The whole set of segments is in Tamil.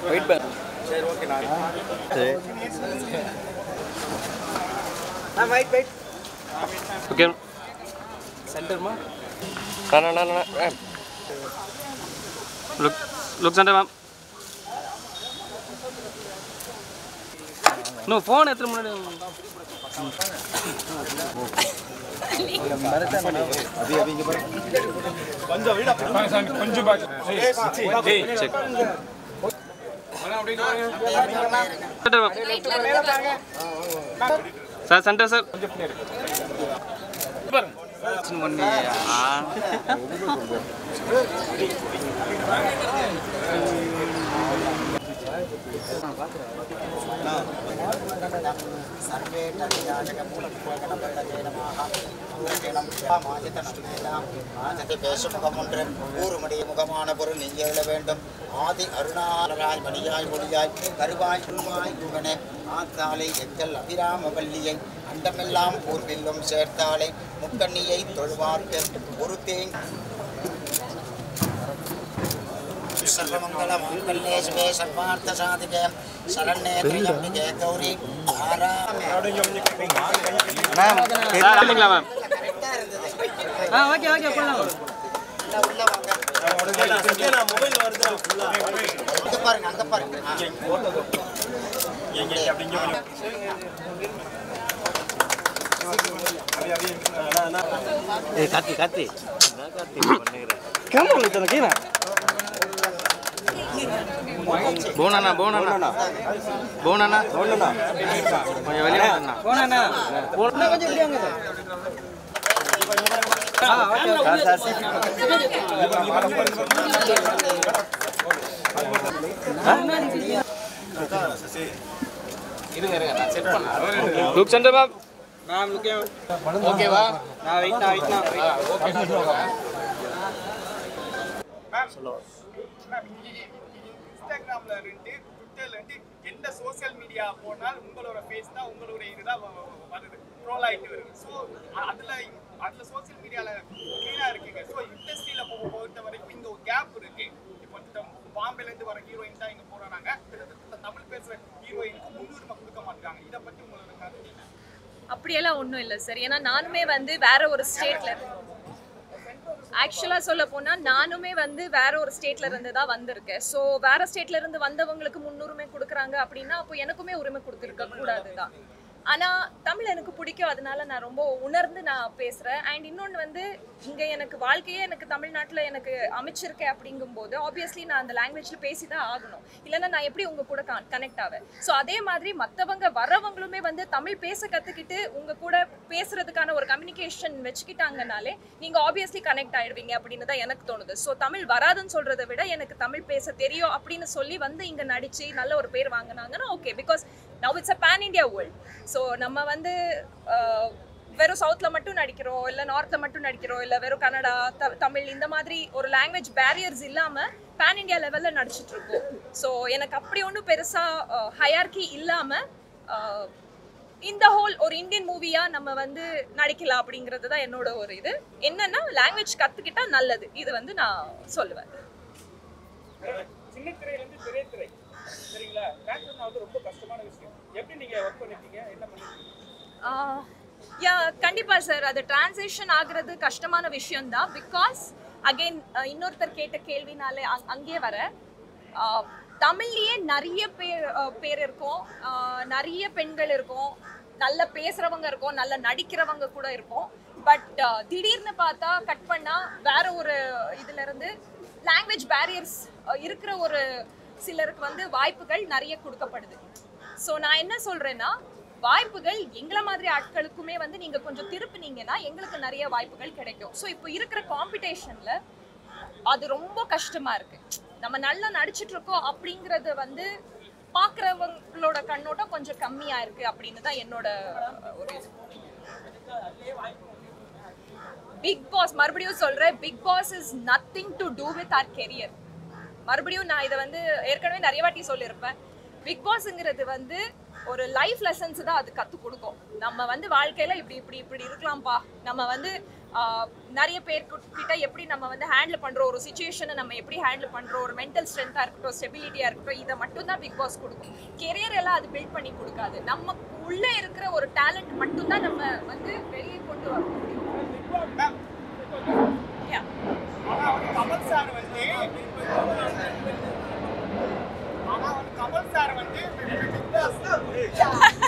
வெயிட் பண்ண சரி ஓகே நான் ஓகே சென்டர்மா நான் நான் நான் லுக் லுக் சென்டர் மேம் இன்னும் ஃபோன் எடுத்துட்டு முன்னாடி check center ma'am sir center sir பேசுமுகம் ஒன்று ஊறுமடிய முகமான பொருள் நீங்க எழ வேண்டும் ஆதி அருணாளராய் மணியாய் ஒளியாய் கருவாய் உருவாய் குகனே ஆத்தாலை எக்கல் அபிராம வல்லியை அண்டமெல்லாம் பூர்வில்லும் சேர்த்தாலை முக்கண்ணியை தொழுவார்க்கு ஒரு தேங் சர்வமங்கல மங்கல்யே சிவே சர்வார்த்த சாதிகே சரண்யே திரியம்பிகே கௌரி ஆராமே சார் இல்லைங்களா மேம் கரெக்டா இருந்தது ஆ ஓகே ஓகே போடலாம் உள்ள உள்ள வாங்க அங்க பாருங்க அங்க பாருங்க ஆ. கார்த்தி கார்த்தி கேமரா இத்தனை கீழே போனாண்ணா போனாண்ணா போனாண்ணா கொஞ்சம் வெளியே வாங்கண்ணா போனாண்ணா போனா கொஞ்சம் வெளியே வாங்க look center ma'am ma'am look ஓகேவா நான் வெயிட் நான் வெயிட் நான் இன்ஸ்டாகிராம்ல இருந்து ட்விட்டர்ல இருந்து எந்த சோஷியல் மீடியா போனாலும் உங்களோட ஃபேஸ் தான் உங்களோட இதுதான் வ- வ- வருது ட்ரோல் ஆயிட்டு வருது ஸோ அதுல அதுல சோஷியல் மீடியால கிளீனா இருக்குங்க ஸோ இண்டஸ்ட்ரியில பொறுத்த வரைக்கும் இங்க ஒரு கேப் இருக்கு இப்போ இந்த பாம்பேல இருந்து வர ஹீரோயின் தான் இங்க போறாங்க கிட்டத்தட்ட தமிழ் பேசுற ஹீரோயினுக்கு முன்னுரிமை கொடுக்க மாட்டாங்க இதை பத்தி உங்களோட கருத்து என்ன? அப்படியெல்லாம் ஒன்றும் இல்லை சார் ஏன்னா நானுமே வந்து வேற ஒரு ஸ்டேட்ல ஆக்சுவலாக சொல்ல போனால் நானுமே வந்து வேற ஒரு ஸ்டேட்ல இருந்து தான் வந்திருக்கேன் ஸோ வேற ஸ்டேட்ல இருந்து வந்தவங்களுக்கு முன்னுரிமை கொடுக்குறாங்க அப்படின்னா அப்போ எனக்குமே உரிமை கொடுத்துருக்க கூடாது தான் ஆனால் தமிழ் எனக்கு பிடிக்கும் அதனால நான் ரொம்ப உணர்ந்து நான் பேசுகிறேன் அண்ட் இன்னொன்று வந்து இங்கே எனக்கு வாழ்க்கையே எனக்கு தமிழ்நாட்டில் எனக்கு அமைச்சிருக்கேன் அப்படிங்கும்போது ஆப்வியஸ்லி நான் அந்த லாங்குவேஜில் பேசி தான் ஆகணும் இல்லைன்னா நான் எப்படி உங்கள் கூட கனெக்ட் ஆவேன் ஸோ அதே மாதிரி மற்றவங்க வரவங்களுமே வந்து தமிழ் பேச கற்றுக்கிட்டு உங்கள் கூட பேசுறதுக்கான ஒரு கம்யூனிகேஷன் வச்சுக்கிட்டாங்கனாலே நீங்கள் ஆப்வியஸ்லி கனெக்ட் ஆயிடுவீங்க அப்படின்னு தான் எனக்கு தோணுது ஸோ தமிழ் வராதுன்னு சொல்கிறத விட எனக்கு தமிழ் பேச தெரியும் அப்படின்னு சொல்லி வந்து இங்கே நடித்து நல்ல ஒரு பேர் வாங்கினாங்கன்னா okay because now it's a pan India world so நம்ம வந்து ஆஹ், வெறும் சவுத்தில் மட்டும் நடிக்கிறோம் இல்லை நார்த்தில் மட்டும் நடிக்கிறோம் இல்லை வெறும் கன்னடா த தமிழ் இந்த மாதிரி ஒரு லாங்குவேஜ் பேரியர்ஸ் இல்லாமல் பேன் இண்டியா லெவலில் நடிச்சிட்டு இருக்கோம் ஸோ எனக்கு அப்படி ஒன்றும் பெருசாக ஹையார்கி இல்லாமல் இந்த ஹோல் ஒரு இந்தியன் மூவியா நம்ம வந்து நடிக்கலாம் அப்படிங்கிறது தான் என்னோட ஒரு இது என்னன்னா லாங்குவேஜ் கத்துக்கிட்டா நல்லது இது வந்து நான் சொல்லுவேன் சின்ன திரையில இருந்து பெரிய திரை சரிங்களா டிரான்ஸ்ஃபர் ஆகுது ரொம்ப கஷ்டமான விஷயம் எப்படி நீங்க ஒர்க் பண்ணிருக்கீங்க என்ன பண்ணிருக்கீங்க யா கண்டிப்பா சார் அது டிரான்சிஷன் ஆகுறது கஷ்டமான விஷயம்தான் பிகாஸ் அகைன் இன்னொருத்தர் கேட்ட கேள்வினாலே அங்- அங்கேயே வர ஆஹ், தமிழ்லயே நிறைய பேர் ஆஹ், பேர் இருக்கும் ஆஹ், நிறைய பெண்கள் இருக்கும் நல்ல பேசுறவங்க இருக்கும் நல்ல நடிக்கிறவங்க கூட இருக்கும் பட் திடீர்னு பார்த்தா கட் பண்ணா வேற ஒரு இதுல இருந்து லாங்குவேஜ் பேரியர்ஸ் இருக்கிற ஒரு சிலருக்கு வந்து வாய்ப்புகள் நிறைய கொடுக்கப்படுது ஸோ நான் என்ன சொல்றேன்னா வாய்ப்புகள் எங்களை மாதிரி ஆட்களுக்குமே வந்து நீங்க கொஞ்சம் திருப்பினீங்கன்னா எங்களுக்கு நிறைய வாய்ப்புகள் கிடைக்கும் ஸோ இப்போ இருக்கிற காம்படிஷன்ல அது ரொம்ப கஷ்டமா இருக்கு நம்ம நல்லா நடிச்சிட்டு இருக்கோம் அப்படிங்கறது வந்து பாக்குறவங்களோட கண்ணோட்டம் கொஞ்சம் கம்மியா இருக்கு அப்படின்னு தான் என்னோட ஒரு இது பிக் பாஸ் மறுபடியும் சொல்றேன் big boss is nothing to do with our career மறுபடியும் நான் இதை வந்து ஏற்கனவே நிறைய வாட்டி சொல்லியிருப்பேன் பிக் பாஸ்ங்கிறது வந்து ஒரு லைஃப் லெசன்ஸ் தான் அது கற்றுக் கொடுக்கும் நம்ம வந்து வாழ்க்கையில இப்படி இப்படி இப்படி இருக்கலாம்ப்பா நம்ம வந்து ஆஹ் நிறைய பேர் கிட்ட எப்படி நம்ம வந்து ஹேண்டில் பண்றோம் ஒரு சுச்சுவேஷனை நம்ம எப்படி ஹேண்டில் பண்றோம் ஒரு மென்டல் ஸ்ட்ரென்த்தா இருக்கட்டும் ஸ்டெபிலிட்டியா இருக்கட்டும் இதை மட்டும் தான் பிக் பாஸ் கொடுக்கும் கெரியர் எல்லாம் அது பில்ட் பண்ணி கொடுக்காது நம்ம உள்ள இருக்கிற ஒரு டேலண்ட் மட்டும் தான் நம்ம வந்து வெளியே கொண்டு வர முடியும் Yeah. ஆனா வந்து கமல் சார் வந்து ஆனா வந்து கமல் சார் வந்து பிக் பாஸ்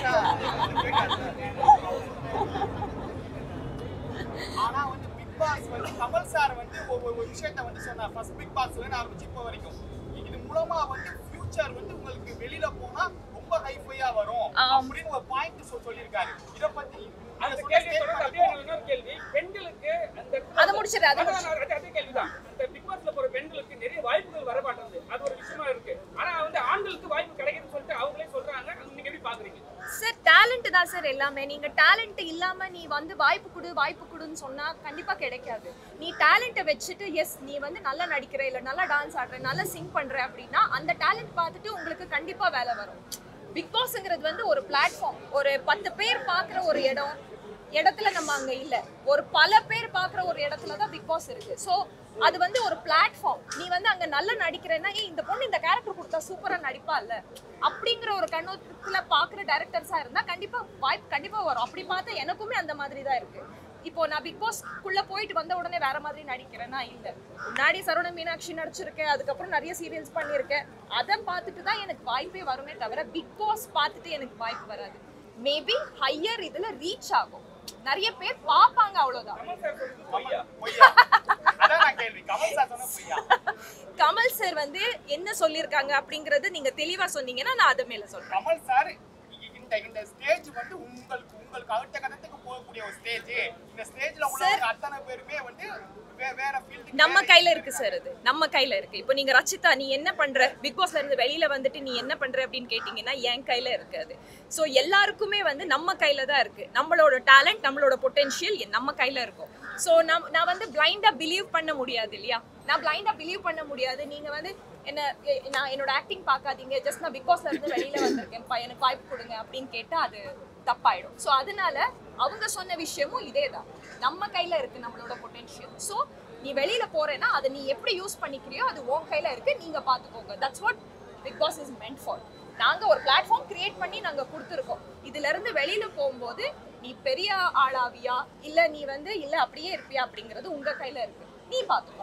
ஆனா வந்து பிக் பாஸ் வந்து கமல் சார் வந்து ஒரு ஒரு விஷயத்த வந்து சொன்னார் ஃபர்ஸ்ட் பிக் பாஸ்ல இருந்து ஆரம்பிச்சு இப்போ வரைக்கும் இது மூலமா வந்து ஃபியூச்சர் வந்து உங்களுக்கு வெளியில போனா ரொம்ப ஹைஃபையா வரும் ஆம். அப்படின்னு ஒரு பாயிண்ட் சொல்லியிருக்காரு இத பத்தி அந்த அந்த கேள்வி statement தொடர்ந்து அப்படியே இன்னொரு கேள்வி பெண்களுக்கு அந்த அதை முடிச்சிடு, அதை அதான் முடிச்சிடு. நான் அதே கேள்விதான் இந்த பிக் பாஸ்ல போற பெண்களுக்கு நிறைய வாய்ப்புகள் வர மாட்டேங்குது அது ஒரு விஷயமா இருக்கு ஆனா வந்து ஆண்களுக்கு வாய்ப்பு கிடைக்குதுன்னு சொல்லிட்டு அவங்களே சொல்றாங்க அது நீங்க எப்படி பாக்குறீங்க சார் டேலண்ட் தான் சார் எல்லாமே நீங்க டேலண்ட் இல்லாம நீ வந்து வாய்ப்பு கொடு வாய்ப்பு கொடுன்னு சொன்னா கண்டிப்பா கிடைக்காது நீ டேலண்ட்டை வச்சுட்டு எஸ் நீ வந்து நல்லா நடிக்கிற இல்ல நல்லா டான்ஸ் ஆடுற நல்லா சிங் பண்ற அப்படின்னா அந்த டேலண்ட் பார்த்துட்டு உங்களுக்கு கண்டிப்பா வேலை வரும் பிக் பாஸ்ங்கிறது வந்து ஒரு பிளாட்ஃபார்ம் ஒரு பத்து பேர் பார்க்குற ஒரு இடம் இடத்துல நம்ம அங்க இல்ல ஒரு பல பேர் பார்க்குற ஒரு இடத்துல தான் பிக் பாஸ் இருக்கு ஸோ அது வந்து ஒரு பிளாட்ஃபார்ம் நீ வந்து அங்க நல்லா நடிக்கிறேன்னா ஏய் இந்த பொண்ணு இந்த கேரக்டர் கொடுத்தா சூப்பரா நடிப்பா இல்ல அப்படிங்கிற ஒரு கண்ணோட்டத்துல பாக்குற டேரக்டர்ஸா இருந்தா கண்டிப்பா வாய்ப்பு கண்டிப்பா வரும் அப்படி பார்த்தா எனக்குமே அந்த மாதிரி தான் இருக்கு இப்போ நான் பிக் பாஸ் குள்ள போயிட்டு வந்த உடனே வேற மாதிரி நடிக்கிறேன்னா இல்ல முன்னாடி சரவண மீனாட்சி நடிச்சிருக்கேன் அதுக்கப்புறம் நிறைய சீரியல்ஸ் பண்ணியிருக்கேன் அதை பார்த்துட்டு தான் எனக்கு வாய்ப்பே வருமே தவிர பிக் பாஸ் பார்த்துட்டு எனக்கு வாய்ப்பு வராது மேபி ஹையர் இதுல ரீச் ஆகும் நிறைய பேர் பார்ப்பாங்க அவ்வளவுதான் கமல் சார் சொல்றது பொய்யா பொய்யா அதான் நான் கேள்வி கமல் சார் சொன்ன பொய்யா கமல் சார் வந்து என்ன சொல்லியிருக்காங்க அப்படிங்கறது நீங்க தெளிவா சொன்னீங்கன்னா நான் அது மேல சொல்றேன் கமல் சார் இந்த இந்த ஸ்டேஜ் வந்து உங்களுக்கு உங்களுக்கு அடுத்த கட்டத்துக்கு போகக்கூடிய ஒரு ஸ்டேஜ் இந்த ஸ்டேஜ்ல உள்ளவங்க அத்தனை பேருமே வந்து வே- வேற ஃபீல்டு நம்ம கையில இருக்கு சார் அது நம்ம கையில இருக்கு இப்போ நீங்க ரச்சிதா நீ என்ன பண்ற பிக் பாஸ்ல இருந்து வெளியில வந்துட்டு நீ என்ன பண்ற அப்படின்னு கேட்டீங்கன்னா என் கையில இருக்கு அது ஸோ எல்லாருக்குமே வந்து நம்ம கையில தான் இருக்கு நம்மளோட டேலண்ட் நம்மளோட பொட்டென்ஷியல் நம்ம கையில இருக்கும் ஸோ நம் நான் வந்து பிளைண்டா பிலீவ் பண்ண முடியாது இல்லையா நான் பிளைண்டா பிலீவ் பண்ண முடியாது நீங்க வந்து என்ன எ- நான் என்னோட ஆக்டிங் பார்க்காதீங்க ஜஸ்ட் நான் பிக் பாஸ்ல இருந்து வெளியில வந்திருக்கேன்ப்பா எனக்கு வாய்ப்பு கொடுங்க அப்படின்னு கேட்டா அது தப்பாயிடும் ஸோ அதனால அவங்க சொன்ன விஷயமும் இதே தான் நம்ம கையில இருக்கு நம்மளோட பொட்டென்ஷியல் ஸோ நீ வெளியில போறேன்னா அதை நீ எப்படி யூஸ் பண்ணிக்கிறியோ அது உன் கையில இருக்கு நீங்க பாத்துக்கோங்க that's what big boss is meant for நாங்க ஒரு பிளாட்ஃபார்ம் கிரியேட் பண்ணி நாங்க கொடுத்துருக்கோம் இதுல இருந்து வெளியில போகும்போது நீ பெரிய ஆளாவியா இல்ல நீ வந்து இல்ல அப்படியே இருப்பியா அப்படிங்கிறது உங்க கையில இருக்கு நீ பாத்துக்கோ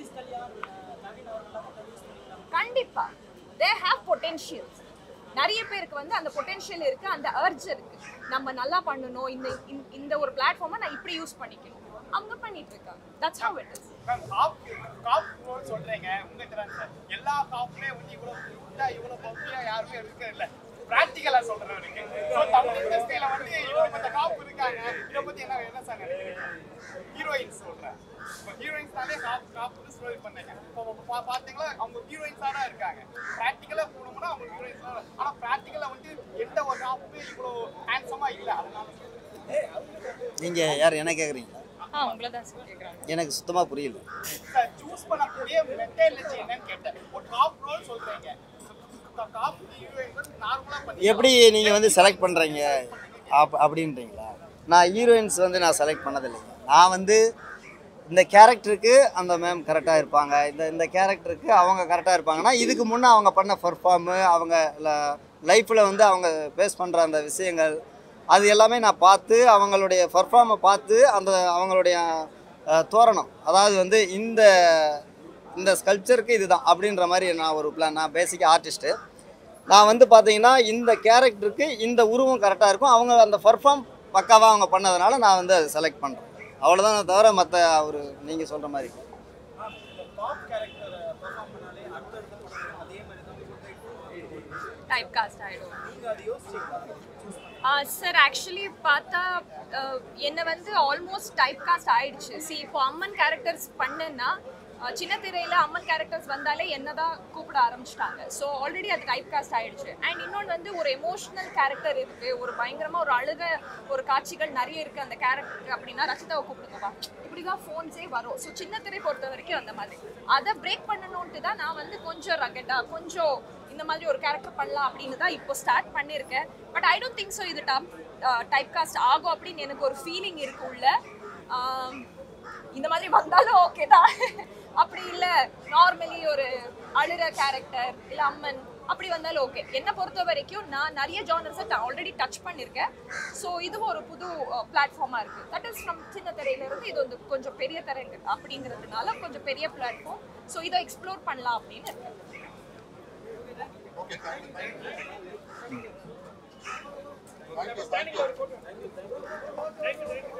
கண்டிப்பா தே ஹேவ் பொட்டென்ஷியல்ஸ் நிறைய பேருக்கு வந்து அந்த பொட்டென்ஷியல் இருக்கு அந்த அர்ஜ் இருக்கு நம்ம நல்லா பண்ணணும் இந்த இந்த- இந்த ஒரு பிளாட்ஃபார்மை நான் இப்படி யூஸ் பண்ணிக்கணும் அவங்க பண்ணிட்டு இருக்காங்க that's how it is ma'am cop cop role சொல்றீங்க உங்க திறன் சார் எல்லா காப்லயும் வந்து இவ்வளவு குட்டா இவ்வளவு பப்பியா யாருமே இருக்க இல்ல பிராக்டிகலா சொல்றவருக்கு சோ தமிழ் இண்டஸ்ட்ரியில வந்து இவ்வளவு இந்த காப் இருக்காங்க இத பத்தி என்ன என்ன சார் நினைக்கிறீங்க ஹீரோயின்ஸ் சொல்றேன் இப்போ ஹீரோயின்ஸ்னாலே காப் காப்னு ஸ்டோரி பண்ணீங்க இப்போ பா- பாத்தீங்களா அவங்க ஹீரோயின்ஸா தான் இருக்காங்க பிராக்டிகலா போனோம்னா அவங்க ஹீரோயின்ஸ் தான் ஆனா பிராக்டிகலா வந்து எந்த ஒரு காப்புமே இவ்வளவு ஹேண்ட்ஸமா இல்ல அதனால சொல்றேன். நீங்கள் யார் என்ன கேட்குறீங்களா ஆ உங்களை தான் சார் கேட்குறாங்க எனக்கு சுத்தமாக புரியல சார் சூஸ் பண்ணக்கூடிய மென்டாலிட்டி என்னன்னு கேட்டேன் ஒரு டாப் ரோல் சொல்றீங்க டாப் ஹீரோயின் வந்து நார்மலா பண்ணி எப்படி நீங்கள் வந்து செலக்ட் பண்ணுறீங்க அப் அப்படின்றீங்களா நான் ஹீரோயின்ஸ் வந்து நான் செலக்ட் பண்ணதில்லைங்க நான் வந்து இந்த கேரக்டருக்கு அந்த மேம் கரெக்டாக இருப்பாங்க இந்த இந்த கேரக்டருக்கு அவங்க கரெக்டாக இருப்பாங்கன்னா இதுக்கு முன்னே அவங்க பண்ண பர்ஃபார்மு அவங்க லைஃப்பில் வந்து அவங்க ஃபேஸ் பண்ணுற அந்த விஷயங்கள் அது எல்லாமே நான் பார்த்து அவங்களுடைய பர்ஃபார்மை பார்த்து அந்த அவங்களுடைய அஹ், தோரணம் அதாவது வந்து இந்த இந்த ஸ்கல்ப்சருக்கு இதுதான் அப்படின்ற மாதிரி நான் ஒரு பிளான் நான் பேசிக் ஆர்டிஸ்ட்டு நான் வந்து பார்த்தீங்கன்னா இந்த கேரக்டருக்கு இந்த உருவம் கரெக்டாக இருக்கும் அவங்க அந்த பர்ஃபார்ம் பக்காவாக அவங்க பண்ணதுனால நான் வந்து அதை செலக்ட் பண்ணுறேன் அவ்வளோதான் தவிர மற்ற ஒரு நீங்கள் சொல்கிற மாதிரி டைப் காஸ்ட் ஆயிடும் சார் ஆக்சுவலி பார்த்தா அஹ், என்ன வந்து ஆல்மோஸ்ட் டைப் காஸ்ட் ஆயிடுச்சு சி இப்போ அம்மன் கேரக்டர்ஸ் பண்ணேன்னா அஹ், சின்ன திரையில அம்மன் கேரக்டர்ஸ் வந்தாலே என்ன தான் கூப்பிட ஆரம்பிச்சிட்டாங்க ஸோ ஆல்ரெடி அது டைப் காஸ்ட் ஆயிடுச்சு அண்ட் இன்னொன்று வந்து ஒரு எமோஷனல் கேரக்டர் இருக்கு ஒரு பயங்கரமா ஒரு அழுக ஒரு காட்சிகள் நிறைய இருக்கு அந்த கேரக்டர் அப்படின்னா ரச்சிதாவை கூப்பிடுங்கப்பா இப்படிதான் ஃபோன்ஸே வரும் ஸோ சின்ன திரை பொறுத்த வரைக்கும் அந்த மாதிரி அதை பிரேக் பண்ணணும்ட்டு தான் நான் வந்து கொஞ்சம் ரகடா கொஞ்சம் இந்த மாதிரி ஒரு கேரக்டர் பண்ணலாம் அப்படின்னு தான் இப்போ ஸ்டார்ட் பண்ணியிருக்கேன் but I don't think so இது டாப் டைப் காஸ்ட் ஆகும் அப்படின்னு எனக்கு ஒரு ஃபீலிங் இருக்கு உள்ள ஆம், இந்த மாதிரி வந்தாலும் ஓகே தான் அப்படி இல்ல நார்மலி ஒரு அழுற கேரக்டர் இல்ல அம்மன் அப்படி வந்தாலும் ஓகே என்னை பொறுத்த வரைக்கும் நான் நிறைய ஜானர்ஸை ஆல்ரெடி டச் பண்ணியிருக்கேன் ஸோ இதுவும் ஒரு புது பிளாட்ஃபார்மா இருக்கு தட் இஸ் ஃப்ரம் சின்ன திரையில இருந்து இது வந்து கொஞ்சம் பெரிய திரை அப்படிங்கிறதுனால கொஞ்சம் பெரிய பிளாட்ஃபார்ம் ஸோ இதை எக்ஸ்ப்ளோர் பண்ணலாம் அப்படின்னு இருக்கு ஓகே தேங்க்யூ ஸ்டாண்டிங்ல ஒரு போட்டோ